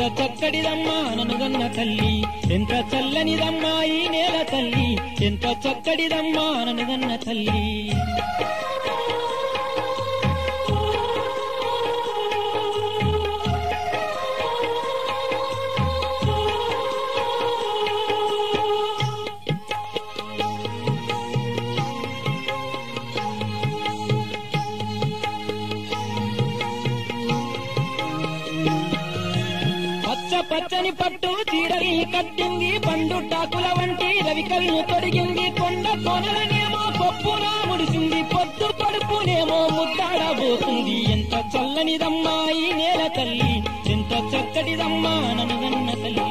చక్కడిదమ్మా ననుగన్న తల్లి ఎంత చల్లనిదమ్మా ఈ నేల తల్లి ఎంత చక్కడిదమ్మా ననుగన్న తల్లి పచ్చ పచ్చని పట్టు చీరని కట్టింది పండు టాకుల వంటి రవికలను తొడిగింది కొండ కొనలనేమో పప్పునా ముడిసింది పొద్దు పడుపునేమో ముద్దాడబోతుంది ఎంత చల్లనిదమ్మా ఈ నేల తల్లి ఎంత చక్కటిదమ్మా ననుగన్న తల్లి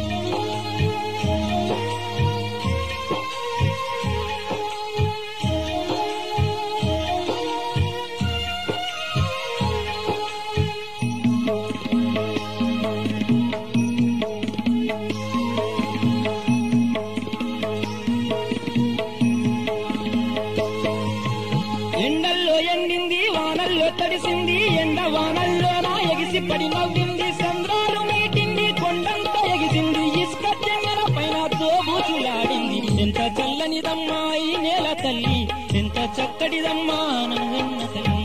ఎండల్లో ఎండింది వానల్లో తడిసింది ఎండ వానల్లో నా ఎగిసి పడి నవ్వింది చంద్రాలు మీటింది కొండంత ఎగిసింది ఇసుక చెంగల పైన తోబూచులాడింది ఎంత చల్లనిదమ్మా ఈ నేల తల్లి ఎంత చక్కటిదమ్మా నన్న తల్లి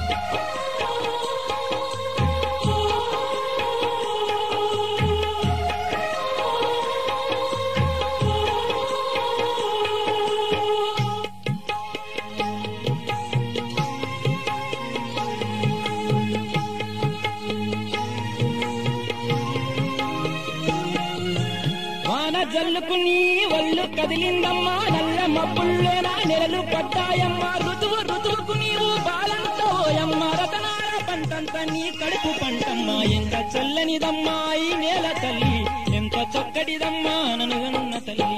వాన జల్లుకు నీ ఒళ్ళు కదిలిందమ్మా నల్ల మబ్బుల్లోన నెలలు పడ్డాయమ్మా ఋతువు ఋతువుకు నీవు బాలంతోయమ్మా రతనాల పంటంత నీ కడుపు పంటమ్మా ఎంత చల్లనిదమ్మా ఈ నేల తల్లి ఎంత చక్కటిదమ్మా ననుగన్న తల్లి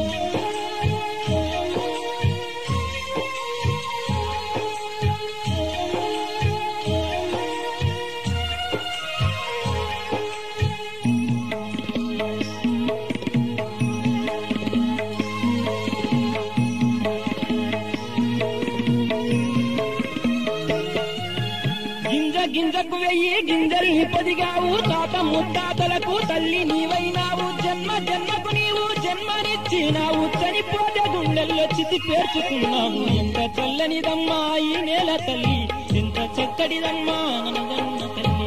గింజ గింజకు వెయ్యి గింజల్ని పొదిగావు తాత ముత్తాతలకు తల్లి నీవైనావు జన్మ జన్మకు నీవు జన్మనిచ్చినావు చనిపోతే గుండెల్లో చితి పేర్చుకున్నావు ఎంత చల్లనిదమ్మా ఈ నేల తల్లి ఎంత చక్కడిదమ్మా నన్నదన్న తల్లి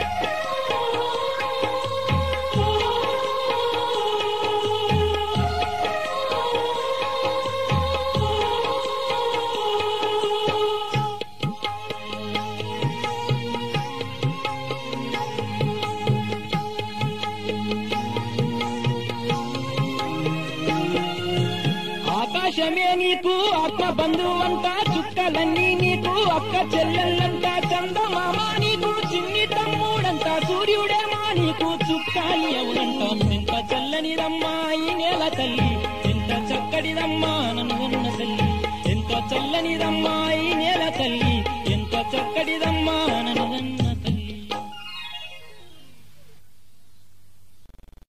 ఆకాశమే నీకు ఆత్మ బంధువంట చుక్కలన్నీ నీకు అక్క చెల్లెళ్ళంట చందమామ నీకు చిన్ని తమ్ముడంట సూర్యుడేమా నీకు చుక్కాలి అవునంట ఎంత చల్లనిదమ్మా ఈ నేల తల్లి ఎంత చక్కడిదమ్మా నన్ను ఉన్న తల్లి ఎంత చల్లనిదమ్మా